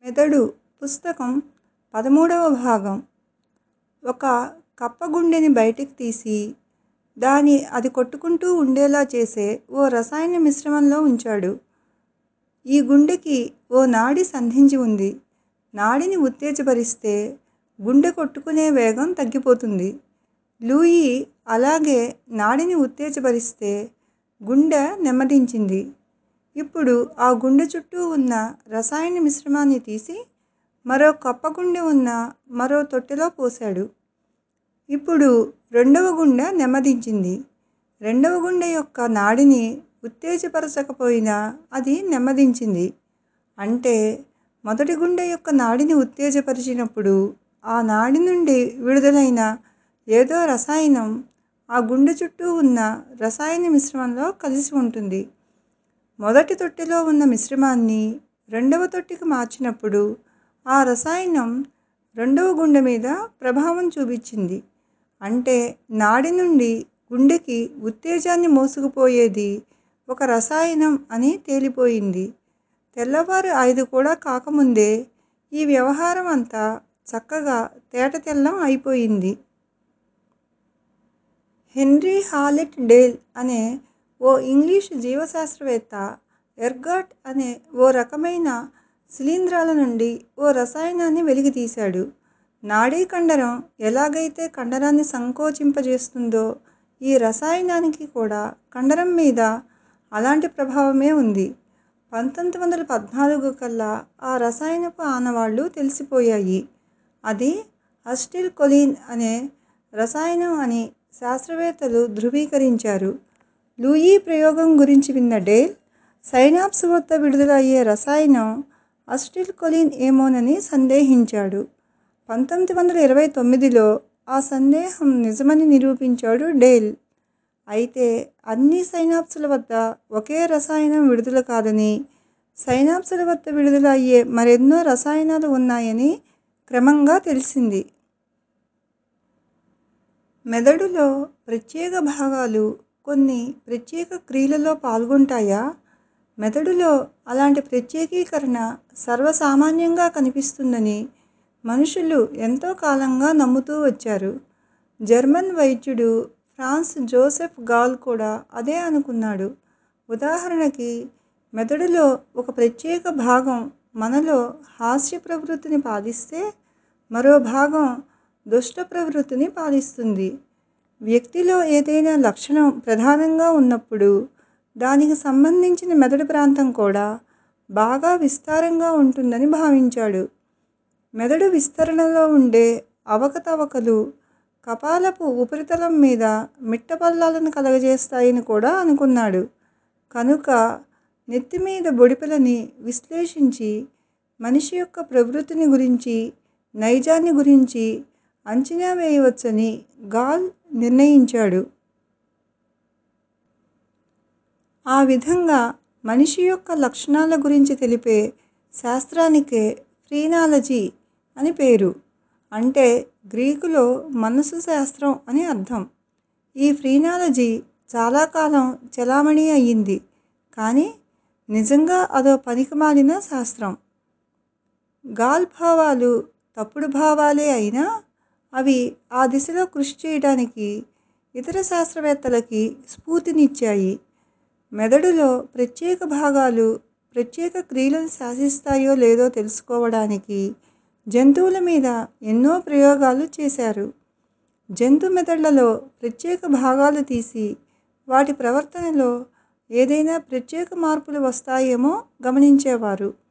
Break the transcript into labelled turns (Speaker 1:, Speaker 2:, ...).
Speaker 1: మెదడు పుస్తకం పదమూడవ భాగం ఒక కప్ప గుండెని బయటికి తీసి దాని అది కొట్టుకుంటూ ఉండేలా చేసే ఓ రసాయన మిశ్రమంలో ఉంచాడు. ఈ గుండెకి ఓ నాడి సంధించి ఉంది. నాడిని ఉత్తేజపరిస్తే గుండె కొట్టుకునే వేగం తగ్గిపోతుంది. లూయి అలాగే నాడిని ఉత్తేజపరిస్తే గుండె నెమ్మదించింది. ఇప్పుడు ఆ గుండె చుట్టూ ఉన్న రసాయన మిశ్రమాన్ని తీసి మరో కప్పగుండె ఉన్న మరో తొట్టెలో పోశాడు. ఇప్పుడు రెండవ గుండె నెమ్మదించింది. రెండవ గుండె యొక్క నాడిని ఉత్తేజపరచకపోయినా అది నెమ్మదించింది. అంటే మొదటి గుండె యొక్క నాడిని ఉత్తేజపరిచినప్పుడు ఆ నాడి నుండి విడుదలైన ఏదో రసాయనం ఆ గుండె చుట్టూ ఉన్న రసాయన మిశ్రమంలో కలిసి ఉంటుంది. మొదటి తొట్టెలో ఉన్న మిశ్రమాన్ని రెండవ తొట్టెకి మార్చినప్పుడు ఆ రసాయనం రెండవ గుండె మీద ప్రభావం చూపించింది. అంటే నాడి నుండి గుండెకి ఉత్తేజాన్ని మోసుకుపోయేది ఒక రసాయనం అని తేలిపోయింది. తెల్లవారు ఐదు కూడా కాకముందే ఈ వ్యవహారం అంతా చక్కగా తేటతెల్లం అయిపోయింది. హెన్రీ హాలెట్ డేల్ అనే ఓ ఇంగ్లీషు జీవశాస్త్రవేత్త ఎర్గాట్ అనే ఓ రకమైన శిలీంధ్రాల నుండి ఓ రసాయనాన్ని వెలికితీశాడు. నాడీ కండరం ఎలాగైతే కండరాన్ని సంకోచింపజేస్తుందో ఈ రసాయనానికి కూడా కండరం మీద అలాంటి ప్రభావమే ఉంది. పంతొమ్మిది వందల పద్నాలుగు కల్లా ఆ రసాయనపు ఆనవాళ్లు తెలిసిపోయాయి. అది అసిటిల్ కొలీన్ అనే రసాయనం అని శాస్త్రవేత్తలు ధ్రువీకరించారు. లూయి ప్రయోగం గురించి విన్న డేల్ సైనాప్స్ వద్ద విడుదల అయ్యే రసాయనం అసిటిల్ కొలీన్ ఏమోనని సందేహించాడు. పంతొమ్మిది వందల ఇరవై తొమ్మిదిలో ఆ సందేహం నిజమని నిరూపించాడు డేల్. అయితే అన్ని సైనాప్సుల వద్ద ఒకే రసాయనం విడుదల కాదని, సైనాప్సుల వద్ద విడుదల అయ్యే మరెన్నో రసాయనాలు ఉన్నాయని క్రమంగా తెలిసింది. మెదడులో ప్రత్యేక భాగాలు కొన్ని ప్రత్యేక క్రియలలో పాల్గొంటాయా? మెదడులో అలాంటి ప్రత్యేకీకరణ సర్వసామాన్యంగా కనిపిస్తుందని మనుషులు ఎంతో కాలంగా నమ్ముతూ వచ్చారు. జర్మన్ వైద్యుడు ఫ్రాన్స్ జోసెఫ్ గాల్ కూడా అదే అనుకున్నాడు. ఉదాహరణకి మెదడులో ఒక ప్రత్యేక భాగం మనలో హాస్య ప్రవృత్తిని పాలిస్తే మరో భాగం దుష్ట ప్రవృత్తిని పాలిస్తుంది. వ్యక్తిలో ఏదైనా లక్షణం ప్రధానంగా ఉన్నప్పుడు దానికి సంబంధించిన మెదడు ప్రాంతం కూడా బాగా విస్తారంగా ఉంటుందని భావించాడు. మెదడు విస్తరణలో ఉండే అవకతవకలు కపాలపు ఉపరితలం మీద మిట్టపల్లాలను కలుగజేస్తాయని కూడా అనుకున్నాడు. కనుక నెత్తిమీద బొడిపెలని విశ్లేషించి మనిషి యొక్క ప్రవృత్తిని గురించి, నైజాన్ని గురించి అంచనా వేయవచ్చని గాల్ నిర్ణయించాడు. ఆ విధంగా మనిషి యొక్క లక్షణాల గురించి తెలిపే శాస్త్రానికే ఫ్రీనాలజీ అని పేరు. అంటే గ్రీకులో మనసు శాస్త్రం అని అర్థం. ఈ ఫ్రీనాలజీ చాలా కాలం చెలామణీ అయ్యింది. కానీ నిజంగా అదో పనికిమాలిన శాస్త్రం. గాల్ భావాలు తప్పుడు భావాలే అయినా అవి ఆ దిశలో కృషి చేయడానికి ఇతర శాస్త్రవేత్తలకి స్ఫూర్తినిచ్చాయి. మెదడులో ప్రత్యేక భాగాలు ప్రత్యేక క్రియలను శాసిస్తాయో లేదో తెలుసుకోవడానికి జంతువుల మీద ఎన్నో ప్రయోగాలు చేశారు. జంతు మెదళ్లలో ప్రత్యేక భాగాలు తీసి వాటి ప్రవర్తనలో ఏదైనా ప్రత్యేక మార్పులు వస్తాయేమో గమనించేవారు.